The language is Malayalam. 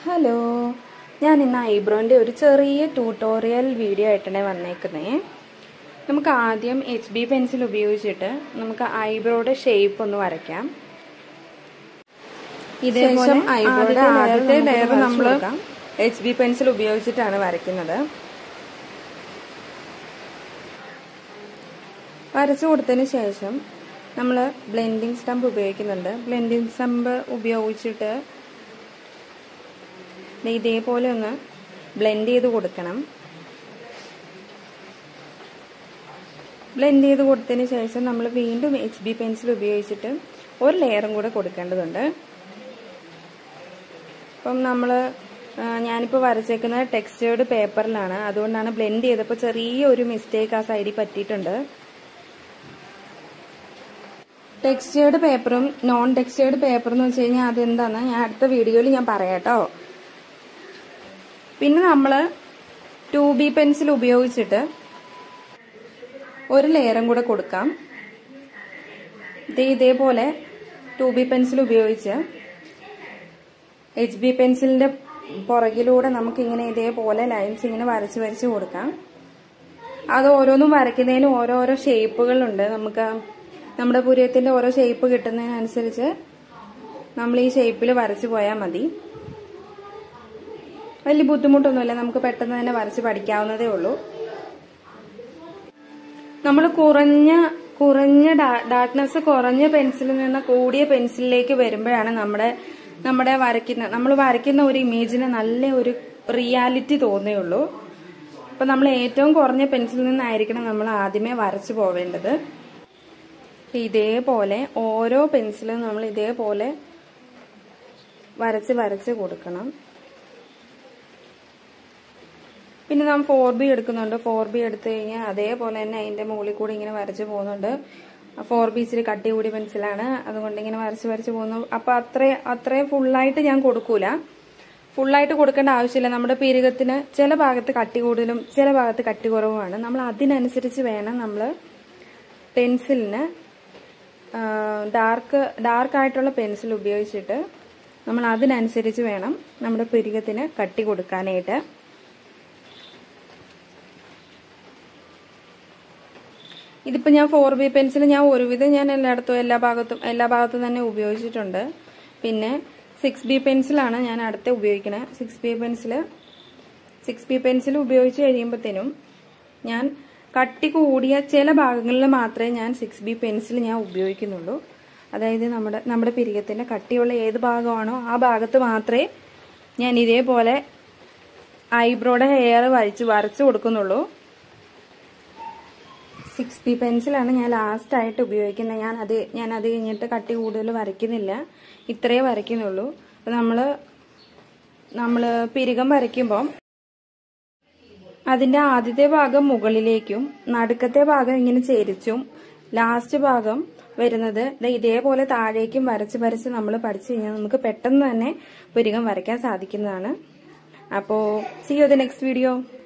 ഹലോ ഞാൻ ഇന്ന് ഐബ്രോൻ്റെ ഒരു ചെറിയ ട്യൂട്ടോറിയൽ വീഡിയോ ആയിട്ടാണ് വന്നേക്കുന്നേ നമുക്ക് ആദ്യം എച്ച് ബി പെൻസിൽ ഉപയോഗിച്ചിട്ട് നമുക്ക് ഐബ്രോയുടെ ഷേപ്പ് ഒന്ന് വരയ്ക്കാം ഇതേപോലെ ഐബ്രോയുടെ ആദ്യത്തെ ലെയർ നമ്മൾ എച്ച് ബി പെൻസിൽ ഉപയോഗിച്ചിട്ടാണ് വരയ്ക്കുന്നത് വരച്ചു കൊടുത്തതിന് ശേഷം നമ്മൾ ബ്ലെൻഡിങ് സ്റ്റമ്പ് ഉപയോഗിക്കുന്നുണ്ട് ബ്ലെൻഡിങ് സ്റ്റമ്പ് ഉപയോഗിച്ചിട്ട് ഇതേപോലെ ഒന്ന് ബ്ലെൻഡ് ചെയ്ത് കൊടുക്കണം ബ്ലെൻഡ് ചെയ്ത് കൊടുത്തതിന് ശേഷം നമ്മൾ വീണ്ടും എച്ച് ബി പെൻസിൽ ഉപയോഗിച്ചിട്ട് ഒരു ലെയറും കൂടെ കൊടുക്കേണ്ടതുണ്ട് അപ്പം നമ്മൾ ഞാനിപ്പോൾ വരച്ചേക്കുന്നത് ടെക്സ്റ്റേർഡ് പേപ്പറിലാണ് അതുകൊണ്ടാണ് ബ്ലെൻഡ് ചെയ്തപ്പോൾ ചെറിയ ഒരു മിസ്റ്റേക്ക് ആ സൈഡിൽ പറ്റിയിട്ടുണ്ട് ടെക്സ്റ്റേർഡ് പേപ്പറും നോൺ ടെക്സ്റ്റേർഡ് പേപ്പർ എന്ന് വെച്ച് കഴിഞ്ഞാൽ അതെന്താന്ന് ഞാൻ അടുത്ത വീഡിയോയിൽ ഞാൻ പറയാട്ടോ പിന്നെ നമ്മൾ ടു ബി പെൻസിൽ ഉപയോഗിച്ചിട്ട് ഒരു ലെയറും കൂടെ കൊടുക്കാം ഇത് ഇതേപോലെ ടു ബി പെൻസിൽ ഉപയോഗിച്ച് എച്ച് ബി പെൻസിലിന്റെ പുറകിലൂടെ നമുക്ക് ഇങ്ങനെ ഇതേപോലെ ലൈൻസ് ഇങ്ങനെ വരച്ച് വരച്ച് കൊടുക്കാം അത് ഓരോന്നും വരയ്ക്കുന്നതിന് ഓരോരോ ഷേപ്പുകളുണ്ട് നമുക്ക് നമ്മുടെ പുരയത്തിന്റെ ഓരോ ഷേപ്പ് കിട്ടുന്നതിനനുസരിച്ച് നമ്മൾ ഈ ഷേപ്പിൽ വരച്ചു പോയാൽ മതി വലിയ ബുദ്ധിമുട്ടൊന്നുമില്ല നമുക്ക് പെട്ടെന്ന് തന്നെ വരച്ച് പഠിക്കാവുന്നതേ ഉള്ളൂ നമ്മൾ കുറഞ്ഞ കുറഞ്ഞ ഡാർക്ക്നെസ് കുറഞ്ഞ പെൻസിലിൽ നിന്ന് കൂടിയ പെൻസിലിലേക്ക് വരുമ്പോഴാണ് നമ്മുടെ നമ്മുടെ വരയ്ക്കുന്ന നമ്മൾ വരയ്ക്കുന്ന ഒരു ഇമേജിന് നല്ല ഒരു റിയാലിറ്റി തോന്നുകയുള്ളൂ അപ്പൊ നമ്മൾ ഏറ്റവും കുറഞ്ഞ പെൻസിലിൽ നിന്നായിരിക്കണം നമ്മൾ ആദ്യമേ വരച്ചു പോവേണ്ടത് ഇതേപോലെ ഓരോ പെൻസിലും നമ്മൾ ഇതേപോലെ വരച്ച് വരച്ച് കൊടുക്കണം പിന്നെ നാം ഫോർ ബി എടുക്കുന്നുണ്ട് ഫോർ ബി എടുത്തു കഴിഞ്ഞാൽ അതേപോലെ തന്നെ അതിന്റെ മുകളിൽ കൂടി ഇങ്ങനെ വരച്ച് പോകുന്നുണ്ട് ഫോർ ബി ഇച്ചിരി കട്ടി കൂടി പെൻസിലാണ് അതുകൊണ്ട് ഇങ്ങനെ വരച്ച് വരച്ച് പോകുന്നു അപ്പൊ അത്രേ അത്രയും ഫുള്ളായിട്ട് ഞാൻ കൊടുക്കൂല ഫുള്ളായിട്ട് കൊടുക്കേണ്ട ആവശ്യമില്ല നമ്മുടെ പിരുകത്തിന് ചില ഭാഗത്ത് കട്ടി കൂടുതലും ചില ഭാഗത്ത് കട്ടി കുറവുമാണ് നമ്മൾ അതിനനുസരിച്ച് വേണം നമ്മൾ പെൻസിലിന് ഡാർക്ക് ഡാർക്ക് ആയിട്ടുള്ള പെൻസിൽ ഉപയോഗിച്ചിട്ട് നമ്മൾ അതിനനുസരിച്ച് വേണം നമ്മുടെ പിരുകത്തിന് കട്ടി കൊടുക്കാനായിട്ട് ഇതിപ്പോൾ ഞാൻ ഫോർ ബി പെൻസിൽ ഞാൻ ഒരുവിധം ഞാൻ എല്ലായിടത്തും എല്ലാ ഭാഗത്തും എല്ലാ ഭാഗത്തും തന്നെ ഉപയോഗിച്ചിട്ടുണ്ട് പിന്നെ സിക്സ് ബി പെൻസിലാണ് ഞാൻ അടുത്ത് ഉപയോഗിക്കണേ six B pencil six B pencil ഉപയോഗിച്ച് കഴിയുമ്പോഴത്തേനും ഞാൻ കട്ടി കൂടിയ ചില ഭാഗങ്ങളിൽ മാത്രമേ ഞാൻ സിക്സ് ബി പെൻസിൽ ഞാൻ ഉപയോഗിക്കുന്നുള്ളൂ അതായത് നമ്മുടെ നമ്മുടെ പിരികത്തിന്റെ കട്ടിയുള്ള ഏത് ഭാഗമാണോ ആ ഭാഗത്ത് മാത്രമേ ഞാൻ ഇതേപോലെ ഐബ്രോയുടെ ഹെയർ വരച്ച് വരച്ചു കൊടുക്കുന്നുള്ളൂ സിക്സ് ബി പെൻസിലാണ് ഞാൻ ലാസ്റ്റ് ആയിട്ട് ഉപയോഗിക്കുന്നത് ഞാൻ അത് ഞാൻ അത് കഴിഞ്ഞിട്ട് കട്ടി കൂടുതൽ വരയ്ക്കുന്നില്ല ഇത്രയേ വരയ്ക്കുന്നുള്ളൂ അപ്പം നമ്മൾ നമ്മൾ പിരികം വരയ്ക്കുമ്പോൾ അതിന്റെ ആദ്യത്തെ ഭാഗം മുകളിലേക്കും നടുക്കത്തെ ഭാഗം ഇങ്ങനെ ചേരിച്ചും ലാസ്റ്റ് ഭാഗം വരുന്നത് ഇതേപോലെ താഴേക്കും വരച്ച് വരച്ച് നമ്മൾ പഠിച്ചു കഴിഞ്ഞാൽ നമുക്ക് പെട്ടെന്ന് തന്നെ പുരികം വരയ്ക്കാൻ സാധിക്കുന്നതാണ് അപ്പോൾ see you the next video